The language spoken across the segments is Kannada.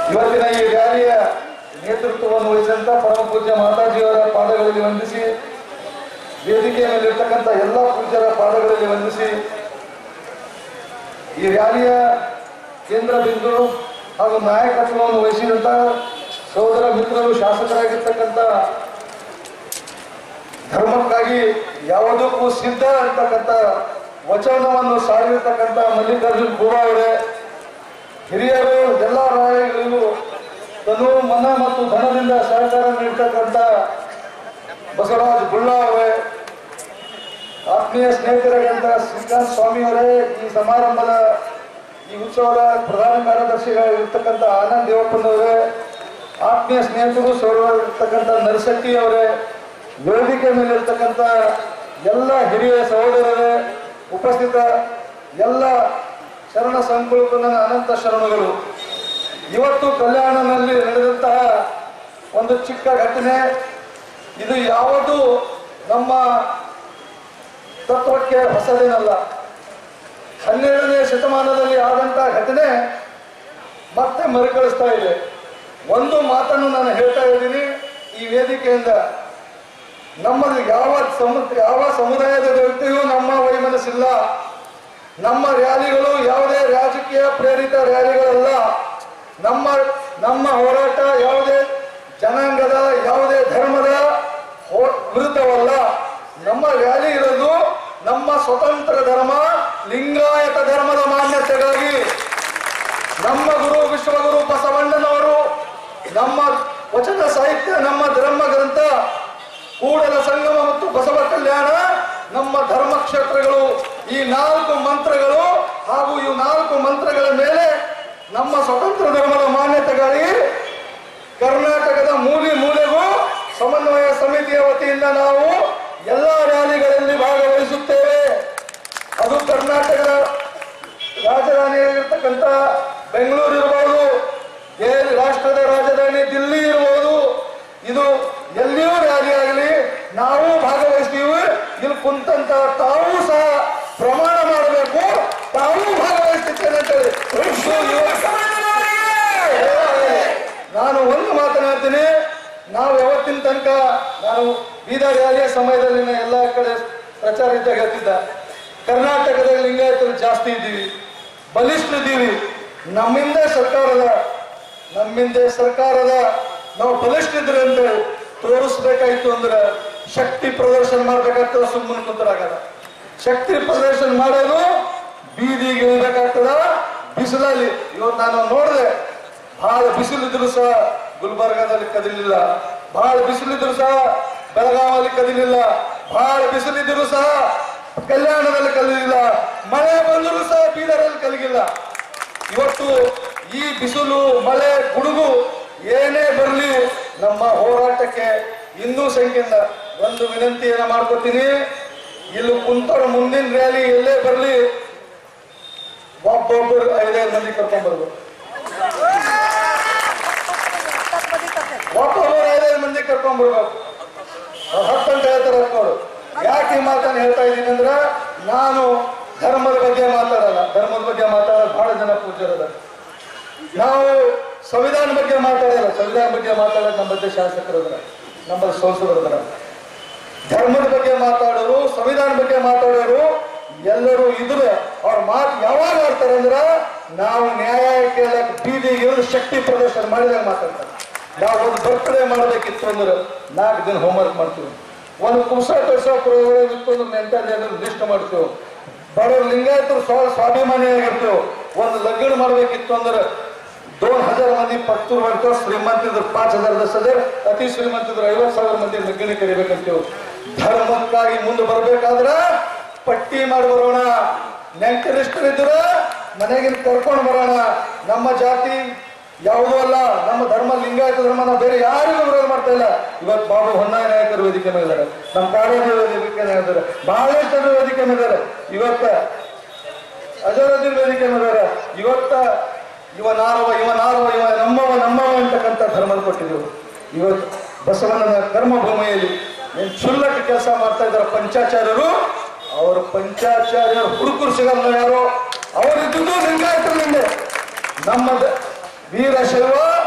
ಇವತ್ತಿನ ಈ ರ್ಯಾಲಿಯ ನೇತೃತ್ವವನ್ನು ವಹಿಸಿದಂತ ಪರಮ ಪೂಜ್ಯ ಮಾತಾಜಿಯವರ ಪಾದಗಳಲ್ಲಿ ವಂದಿಸಿ ವೇದಿಕೆಯ ಮೇಲಿರ್ತಕ್ಕಂಥ ಎಲ್ಲ ಪೂಜ್ಯರ ಪಾದಗಳಲ್ಲಿ ವಂದಿಸಿ ಈ ರ್ಯಾಲಿಯ ಕೇಂದ್ರ ಬಿಂದು ಹಾಗೂ ನಾಯಕತ್ವವನ್ನು ವಹಿಸಿದಂತ ಸೋದರ ಮಿತ್ರರು ಶಾಸಕರಾಗಿರ್ತಕ್ಕಂಥ ಧರ್ಮಕ್ಕಾಗಿ ಯಾವುದಕ್ಕೂ ಸಿದ್ಧ ಅಂತಕ್ಕಂಥ ವಚನವನ್ನು ಸಾರಿರ್ತಕ್ಕಂಥ ಮಲ್ಲಿಕಾರ್ಜುನ್ ಖೂಬಾ ಅವರೇ ಹಿರಿಯರು ಎಲ್ಲ ರಾಯಗಳಿಗೂ ತನು ಮನ ಮತ್ತು ಧನದಿಂದ ಸಹಕಾರ ನೀಡ್ತಕ್ಕಂಥ ಬಸವರಾಜ್ ಬುಳ್ಳಾ ಅವರೇ ಆತ್ಮೀಯ ಸ್ನೇಹಿತರಾದಂಥ ಶ್ರೀಕಾಂತ್ ಸ್ವಾಮಿ ಅವರೇ ಈ ಸಮಾರಂಭದ ಈ ಉತ್ಸವದ ಪ್ರಧಾನ ಕಾರ್ಯದರ್ಶಿಗಳಿರ್ತಕ್ಕಂಥ ಆನಂದ್ ದೇವಪ್ಪನವರೇ ಆತ್ಮೀಯ ಸ್ನೇಹಿತರು ಸೌರವಾಗಿರ್ತಕ್ಕಂಥ ನರಸಟ್ಟಿ ಅವರೇ ವೇದಿಕೆ ಮೇಲಿರ್ತಕ್ಕಂಥ ಎಲ್ಲ ಹಿರಿಯ ಸಹೋದರರೇ ಉಪಸ್ಥಿತ ಎಲ್ಲ ಶರಣ ಸಂಕುಲಕನ ಅನಂತ ಶರಣಗಳು ಇವತ್ತು ಕಲ್ಯಾಣನಲ್ಲಿ ನಡೆದಂತಹ ಒಂದು ಚಿಕ್ಕ ಘಟನೆ ಇದು ಯಾವುದು ನಮ್ಮ ತತ್ವಕ್ಕೆ ಹೊಸದೇನಲ್ಲ ಹನ್ನೆರಡನೇ ಶತಮಾನದಲ್ಲಿ ಆದಂತಹ ಘಟನೆ ಮತ್ತೆ ಮರುಕಳಿಸ್ತಾ ಇದೆ ಒಂದು ಮಾತನ್ನು ನಾನು ಹೇಳ್ತಾ ಇದ್ದೀನಿ ಈ ವೇದಿಕೆಯಿಂದ ನಮ್ಮದು ಯಾವ ಸಮು ಯಾವ ಸಮುದಾಯದ ವ್ಯಕ್ತಿಯೂ ನಮ್ಮ ವೈಮನಸ್ಸಿಲ್ಲ ನಮ್ಮ ರ್ಯಾಲಿಗಳು ಯಾವುದೇ ರಾಜಕೀಯ ಪ್ರೇರಿತ ರ್ಯಾಲಿಗಳಲ್ಲ ನಮ್ಮ ನಮ್ಮ ಹೋರಾಟ ಯಾವುದೇ ಜನಾಂಗದ ಯಾವುದೇ ಧರ್ಮದ ಹೋ- ವಿರುದ್ಧವಲ್ಲ ನಮ್ಮ ರ್ಯಾಲಿ ಇರೋದು ನಮ್ಮ ಸ್ವತಂತ್ರ ಧರ್ಮ ಲಿಂಗಾಯತ ಧರ್ಮದ ಮಾನ್ಯತೆಗಾಗಿ ನಮ್ಮ ಗುರು ವಿಶ್ವಗುರು ಬಸವಣ್ಣನವರು ನಮ್ಮ ವಚನ ಸಾಹಿತ್ಯ ನಮ್ಮ ಧರ್ಮ ಗ್ರಂಥ ಕೂಡಲ ಸಂಗಮ ಮತ್ತು ಬಸವ ಕಲ್ಯಾಣ ನಮ್ಮ ಧರ್ಮ ಕ್ಷೇತ್ರಗಳು ಈ ನಾಲ್ಕು ಮಂತ್ರಗಳು ಹಾಗೂ ಈ ನಾಲ್ಕು ಮಂತ್ರಗಳ ಮೇಲೆ ನಮ್ಮ ಸ್ವತಂತ್ರ ಧರ್ಮದ ಮಾನ್ಯತೆಗಾಗಿ ಕರ್ನಾಟಕದ ಮೂಲೆ ಮೂಲೆಗೂ ಸಮನ್ವಯ ಸಮಿತಿಯ ವತಿಯಿಂದ ನಾವು ಎಲ್ಲ ರ್ಯಾಲಿಗಳಲ್ಲಿ ಭಾಗವಹಿಸುತ್ತೇವೆ ಅದು ಕರ್ನಾಟಕದ ರಾಜಧಾನಿಯಾಗಿರ್ತಕ್ಕಂಥ ಬೆಂಗಳೂರು ಇರಬಹುದು ದೇಶ ರಾಷ್ಟ್ರದ ರಾಜಧಾನಿ ದಿಲ್ಲಿ ಇರಬಹುದು ಇದು ಎಲ್ಲಿಯೂ ರ್ಯಾಲಿ ಆಗಲಿ ನಾವು ಭಾಗವಹಿಸ್ತೀವಿ ಇಲ್ಲಿ ಕುಂತಂತ ತಾವು ಸಹ ಪ್ರಮಾಣ ಮಾಡಬೇಕು ತಾವು ಭಾಗವಹಿಸ್ತಿದ್ದೇನೆ ಅಂತೇಳಿ ಇದು ಯುವ- ನಾನು ಒಂದು ಮಾತನಾಡ್ತೀನಿ ನಾವು ಯಾವತ್ತಿನ ತನಕ ನಾನು ಬೀದರ್ ರ್ಯಾಲಿಯ ಸಮಯದಲ್ಲಿ ನಾನು ಎಲ್ಲ ಕಡೆ ಪ್ರಚಾರ ಇದ್ದಾಗ ಹೇಳ್ತಿದ್ದ ಕರ್ನಾಟಕದಲ್ಲಿ ಲಿಂಗಾಯತರು ಜಾಸ್ತಿ ಇದ್ದೀವಿ ಬಲಿಷ್ಠ ಇದ್ದೀವಿ ನಮ್ಮಿಂದ ಸರ್ಕಾರದ ನಮ್ಮಿಂದ ಸರ್ಕಾರದ ನಾವು ಬಲಿಷ್ಠ ಇದ್ರೆ ಅಂತ ತೋರಿಸ್ಬೇಕಾಯ್ತು ಅಂದ್ರೆ ಶಕ್ತಿ ಪ್ರದರ್ಶನ ಮಾಡ್ಬೇಕಾಗ್ತದ ಸುಮ್ಮನೆ ಕುಂತರಾಗಲ್ಲ ಶಕ್ತಿ ಪ್ರದರ್ಶನ ಮಾಡೋದು ಬೀದಿಗೆ ಇಳಿಬೇಕಾಗ್ತದ ಬಿಸಿಲಲ್ಲಿ ಇವತ್ತು ನಾನು ನೋಡಿದೆ ಬಹಳ ಬಿಸಿಲಿದ್ರು ಸಹ ಗುಲ್ಬರ್ಗಾದಲ್ಲಿ ಕದಿಲಿಲ್ಲ ಬಹಳ ಬಿಸಿಲಿದ್ರು ಸಹ ಬೆಳಗಾವಲ್ಲಿ ಕದಿಲಿಲ್ಲ ಬಹಳ ಬಿಸಿಲಿದ್ರು ಸಹ ಕಲ್ಯಾಣದಲ್ಲಿ ಕಲಿಲಿಲ್ಲ ಮಳೆ ಬಂದರೂ ಸಹ ಬೀದರಲ್ಲಿ ಕಲಗಿಲ್ಲ ಇವತ್ತು ಈ ಬಿಸಿಲು ಮಳೆ ಗುಡುಗು ಏನೇ ಬರಲಿ ನಮ್ಮ ಹೋರಾಟಕ್ಕೆ ಇನ್ನೂ ಸಂಖ್ಯೆಯಿಂದ ಒಂದು ವಿನಂತಿಯನ್ನ ಮಾಡ್ಕೊತೀನಿ ಇಲ್ಲಿ ಕುಂತವ್ರ ಮುಂದಿನ ರ್ಯಾಲಿ ಎಲ್ಲೇ ಬರಲಿ ಒಬ್ಬೊಬ್ಬರು ಐದೈದು ಮಂದಿ ಕರ್ಕೊಂಡ್ ಬರ್ಬೇಕು ಒಬ್ಬೊಬ್ಬರು ಐದೈದು ಮಂದಿ ಕರ್ಕೊಂಡ್ ಬರ್ಬೇಕು ಅವ್ರು ಹತ್ತು ಅಂತ ಹೇಳ್ತಾರೆ ನೋಡು ಯಾಕೆ ಈ ಮಾತನ್ನು ಹೇಳ್ತಾ ಇದ್ದೀನಿ ಅಂದ್ರೆ ನಾನು ಧರ್ಮದ ಬಗ್ಗೆ ಮಾತಾಡಲ್ಲ ಧರ್ಮದ ಬಗ್ಗೆ ಮಾತಾಡೋದು ಬಹಳ ಜನ ಪೂಜ್ಯರದ ನಾವು ಸಂವಿಧಾನ ಬಗ್ಗೆ ಮಾತಾಡಲ್ಲ ಸಂವಿಧಾನ ಬಗ್ಗೆ ಮಾತಾಡೋದು ನಮ್ಮ ಮಧ್ಯೆ ಶಾಸಕರದ್ರ ನಮ್ಮ ಸಂಸದರದ್ರ ಧರ್ಮದ ಬಗ್ಗೆ ಮಾತಾಡೋರು ಸಂವಿಧಾನ ಬಗ್ಗೆ ಮಾತಾಡೋರು ಎಲ್ಲರೂ ಇದ್ರೆ ಅವ್ರ ಮಾತು ಯಾವಾಗ ಆಡ್ತಾರೆ ಅಂದ್ರ ನಾವು ನ್ಯಾಯ ಕೇಳಕ್ ಬೀದಿಗೆ ಇಳಿದು ಶಕ್ತಿ ಪ್ರದರ್ಶನ ಮಾಡಿದಾಗ ಮಾತಾಡ್ತಾರೆ ನಾವು ಒಂದು ಬರ್ತ್ಡೇ ಮಾಡಬೇಕಿತ್ತು ಅಂದ್ರೆ ನಾಲ್ಕು ದಿನ ಹೋಮ್ವರ್ಕ್ ಮಾಡ್ತೀವಿ ಒಂದು ಕುಸ ಕಸ ಪ್ರೋಗ್ರಾಮ್ ಇತ್ತು ಅಂದ್ರೆ ಮೆಂಟಲ್ ಏನಾದ್ರು ಲಿಸ್ಟ್ ಮಾಡ್ತೀವಿ ಬಡವರು ಲಿಂಗಾಯತರು ಸ್ವ ಸ್ವಾಭಿಮಾನಿಯಾಗಿರ್ತೇವೆ ಒಂದು ಲಗ್ನ ಮಾಡ್ಬೇಕಿತ್ತು ಅಂದ್ರೆ दोन हजार ಮಂದಿ ಪತ್ತೂರು ಮಾಡ್ತೇವೆ ಶ್ರೀಮಂತಿದ್ರು ಪಾಂಚ್ हजार ದಸ್ हजार ಅತಿ ಶ್ರೀಮಂತಿದ್ರು ಐವತ್ ಸಾವಿರ ಮಂದಿ ಲಗ್ನ ಕರಿಬೇಕಂತೇವೆ ಧರ್ಮಕ್ಕಾಗಿ ಮುಂದೆ ಬರ್ಬೇಕಾದ್ರ ಪಟ್ಟಿ ಮಾಡಿ ಬರೋಣ ನೆಂಟರಿಷ್ಟರಿದ್ರ ಮನೆಗಿನ ಕರ್ಕೊಂಡು ಬರೋಣ ನಮ್ಮ ಜಾತಿ ಯಾವುದೂ ಅಲ್ಲ ನಮ್ಮ ಧರ್ಮ ಲಿಂಗಾಯತ ಧರ್ಮ ನಾವು ಬೇರೆ ಯಾರಿಗೂ ವಿರೋಧ ಮಾಡ್ತಾ ಇಲ್ಲ ಇವತ್ತು ಬಾಬು ಹೊನ್ನಾಯ ನಾಯಕರು ವೇದಿಕೆ ಮೇಲೆ ಇದ್ದಾರೆ ನಮ್ಮ ಕಾಡೇಜಿ ವೇದಿಕೆ ಮೇಲೆ ಇದ್ದಾರೆ ಬಹಳಷ್ಟು ಜನರು ವೇದಿಕೆ ಮೇಲೆ ಇದ್ದಾರೆ ಇವತ್ತ ಅಜರುದ್ದೀನ್ ವೇದಿಕೆ ಮೇಲೆ ಇದ್ದಾರೆ ಇವತ್ತ ಇವ ನಾರವ ಇವ ನಾರವ ಇವ ನಮ್ಮವ ನಮ್ಮವ ಅಂತಕ್ಕಂಥ ಧರ್ಮ ಕೊಟ್ಟಿದ್ದೆವು ಇವತ್ತು ಬಸವಣ್ಣನ ಕರ್ಮಭೂಮಿಯಲ್ಲಿ ಏನ್ ಕ್ಷುಲ್ಲಕ ಕೆಲಸ ಮಾಡ್ತಾ ಇದ್ದಾರೆ ಪಂಚಾಚಾರ್ಯರು ಅವರು ಪಂಚಾಚಾರ್ಯರು ಹುಡುಕರು ಸಿಗಲ್ಲ ಯಾರು ಅವರಿದ್ದುದು ಲಿಂಗಾಯತರು ನಿಂದೆ ನಮ್ಮ ದ- ವೀರಶೈವ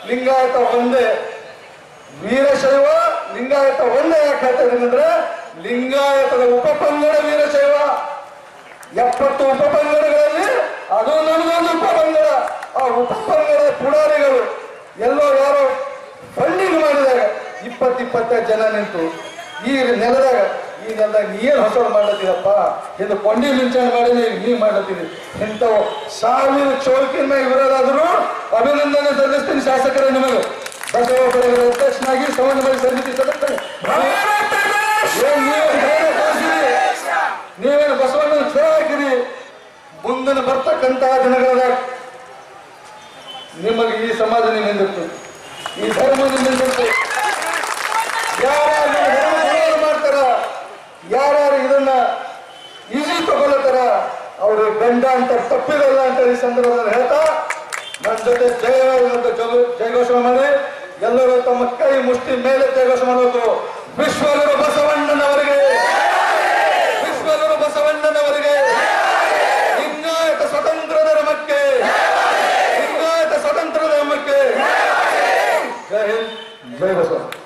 ಲಿಂಗಾಯತ ಒಂದೇ ವೀರಶೈವ ಲಿಂಗಾಯತ ಒಂದೇ ಯಾಕೆ ಹೇಳ್ತಾ ಇದೀನಿ ಅಂದ್ರೆ ಲಿಂಗಾಯತದ ಉಪಪಂಗಡ ವೀರಶೈವ ಎಪ್ಪತ್ತು ಉಪಪಂಗಡಗಳಲ್ಲಿ ಅದು ನನಗೊಂದು ಉಪಪಂಗಡ ಆ ಉಪಪಂಗಡ ಪುಡಾರಿಗಳು ಎಲ್ಲೋ ಯಾರೋ ಫಂಡಿಂಗ್ ಮಾಡಿದಾಗ ಇಪ್ಪತ್ತು ಇಪ್ಪತ್ತೈದು ಜನ ನಿಂತು ಈ ನೆಲದಾಗ ಈ ನೆಲದಾಗ ನೀ ಏನು ಹೊಸದು ಮಾಡ್ಲತ್ತೀರಪ್ಪ ಇದು ಕೊಂಡಿ ಮಿಂಚಣೆ ಮಾಡಿ ನೀ ಮಾಡ್ಲತ್ತೀರಿ ಇಂಥವು ಸಾವಿರ ಚೌಕಿನ ಮ್ಯಾಗ ಇರೋದಾದ್ರೂ ಅಭಿನಂದನೆ ಸಲ್ಲಿಸ್ತೀನಿ ಶಾಸಕರ ನಿಮಗೆ ಬಸವ ಬೆಳಗರ ಅಧ್ಯಕ್ಷನಾಗಿ ಸಮನ್ವಯ ಸಮಿತಿ ಸದಸ್ಯರು ಏನ್ ನೀವೇನ್ ಧೈರ್ಯ ತೋರಿಸಿರಿ? ನೀವೇನು ಬಸವಣ್ಣ ಛಲ ಹಾಕಿರಿ ಮುಂದಿನ ಬರ್ತಕ್ಕಂತಹ ದಿನಗಳದಾಗ ನಿಮಗೆ ಈ ಸಮಾಜ ನಿಮ್ಮಿಂದಿತ್ತು ಈ ಧರ್ಮ ನಿಮ್ಮಿಂದಿತ್ತು ಯಾರ್ಯಾರು ನಿಮ್ಮ ಧರ್ಮ ವಿರೋಧ ಮಾಡ್ತಾರ ಯಾರ್ಯಾರು ಇದನ್ನ ಈಜಿ ತಗೊಳ್ಳತಾರ ಅವರು ಗಂಡ ಅಂತ ತಪ್ಪಿರಲ್ಲ ಅಂತ ಈ ಸಂದರ್ಭದಲ್ಲಿ ಹೇಳ್ತಾ ನನ್ನ ಜೊತೆ ಜಯ ಅಂತ ಜಗ- ಜಯಘೋಷಣೆ ಮಾಡಿ ಎಲ್ಲರೂ ತಮ್ಮ ಕೈ ಮುಷ್ಟಿ ಮೇಲೆ ಜಯಘೋಷಣೆ ಮಾಡಬೇಕು ವಿಶ್ವಗುರು ಬಸವಣ್ಣನವರಿಗೆ ವಿಶ್ವಗುರು ಬಸವಣ್ಣನವರಿಗೆ ಲಿಂಗಾಯತ ಸ್ವತಂತ್ರ ಧರ್ಮಕ್ಕೆ ಲಿಂಗಾಯತ ಸ್ವತಂತ್ರ ಧರ್ಮಕ್ಕೆ ಜೈ ಹಿಂದ್ ಜೈ ಬಸವ